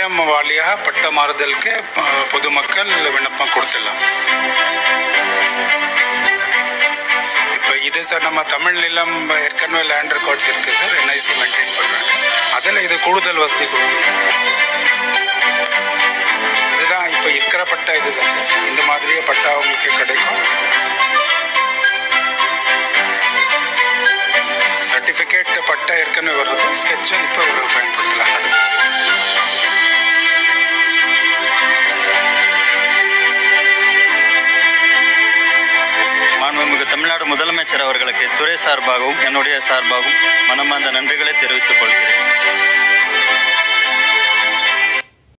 இணையம் வழியாக பட்ட மாறுதலுக்கு அஹ், பொதுமக்கள் விண்ணப்பம் கொடுத்துடலாம் இப்போ இது சார் நம்ம தமிழ் நிலம் ஏற்கனவே லேண்ட் ரெக்கார்ட்ஸ் இருக்கு சார் என்ஐசி மெயின்டைன் பண்றாங்க அதில் இது கூடுதல் வசதி கொடுக்கும் இதுதான் இப்போ இருக்கிற பட்டா இதுதான் சார் இந்த மாதிரியே பட்டா உங்களுக்கு கிடைக்கும் சர்டிஃபிகேட் பட்டா ஏற்கனவே வருது ஸ்கெட்சும் இப்போ பயன்படுத்தலாம் அடுத்து மாண்புமிகு தமிழ்நாடு முதலமைச்சர் அவர்களுக்கு துறை சார்பாகவும் என்னுடைய சார்பாகவும் மனமார்ந்த நன்றிகளை தெரிவித்துக் கொள்கிறேன்